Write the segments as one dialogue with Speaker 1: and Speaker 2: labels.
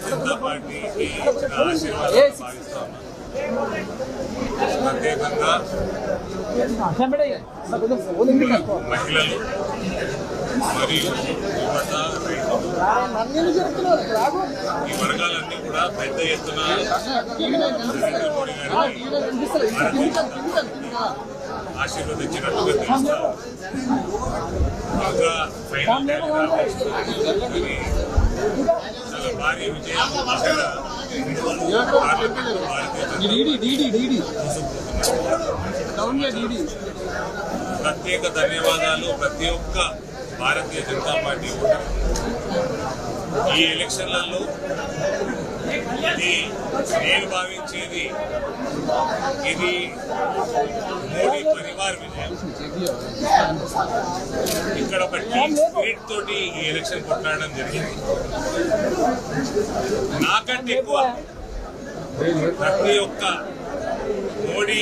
Speaker 1: జనతా పార్టీకి నా ఆశీర్వాదాలు భావిస్తా ఉన్నాను ప్రత్యేకంగా మహిళలు మరియు యువత రైతులు ఈ వర్గాలన్నీ కూడా పెద్ద ఎత్తున నరేంద్ర మోడీ గారిని భారతీయ జనతా పార్టీని ఆశీర్వదించినట్టుగా తెలుస్తారు ఇంకా ఫైనల్ క్యాండిడేట్ కానీ చాలా భారీ విజయం ఇక్కడ పార్లమెంట్ భారతీయ జనతా ప్రత్యేక ధన్యవాదాలు ప్రతి ఒక్క భారతీయ జనతా పార్టీ ఓటరు ఈ ఎలక్షన్లలో ఇది నేను భావించేది ఇది మోడీ పరివార్ విజయం ఇక్కడ ఒక టీమ్ స్పిరిట్ తోటి ఈ ఎలక్షన్ కొట్లాడడం జరిగింది నాకంటే ఎక్కువ ప్రతి ఒక్క మోడీ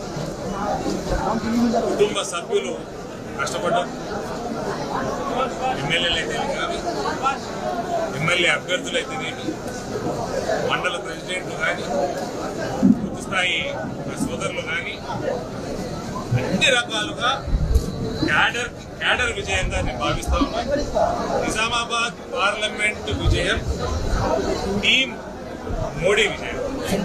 Speaker 1: కుటుంబ సభ్యులు కష్టపడ్డారు ఎమ్మెల్యేలు అయితేనేమి కానీ ఎమ్మెల్యే అభ్యర్థులు అయితేనేమి మండల ప్రెసిడెంట్లు కానీ బూత్ స్థాయి సోదరులు కానీ అన్ని రకాలుగా క్యాడర్ క్యాడర్ విజయంగా నేను భావిస్తా ఉన్నాను నిజామాబాద్ పార్లమెంట్ విజయం టీం మోడీ విజయం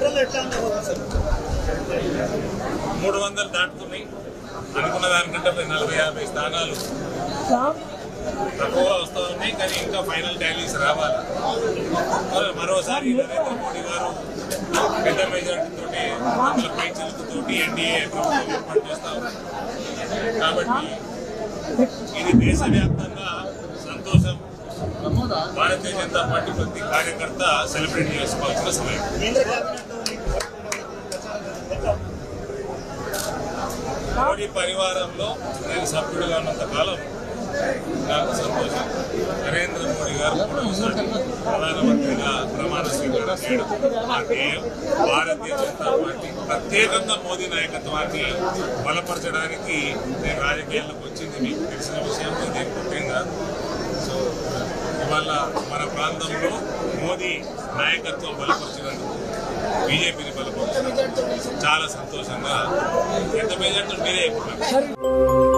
Speaker 1: మూడు వందలు దాటుతున్నాయి అనుకున్న దానికంటే పది నలభై యాభై స్థానాలు తక్కువ వస్తూ ఉన్నాయి కానీ ఇంకా ఫైనల్ టాలీస్ రావాలి మరి మరోసారి నరేంద్ర మోడీ గారు పెద్ద మెజార్టీ తోటి వందల పైచలతోటి ఎన్డీఏ ప్రభుత్వం ఏర్పాటు చేస్తా ఉన్నారు కాబట్టి ఇది దేశవ్యాప్తంగా సంతోషం భారతీయ జనతా పార్టీ ప్రతి కార్యకర్త సెలబ్రేట్ చేసుకోవాల్సిన సమయం మోడీ పరివారంలో నేను సభ్యుడిగా ఉన్నంత కాలం నాకు సంతోషం నరేంద్ర మోడీ గారు మూడవసారి ప్రధానమంత్రిగా ప్రమాణ స్వీకారం చేయడం ఆ ధ్యేయం భారతీయ జనతా పార్టీ ప్రత్యేకంగా మోదీ నాయకత్వాన్ని బలపరచడానికి నేను రాజకీయాల్లోకి వచ్చింది మీకు తెలిసిన విషయం ఇదే ముఖ్యంగా సో ఇవాళ మన ప్రాంతంలో మోదీ నాయకత్వం బలపరిచినందుకు బీజేపీని బలపరిచినందుకు చాలా సంతోషంగా ఎంత మేజర్ మీరే చెప్పారు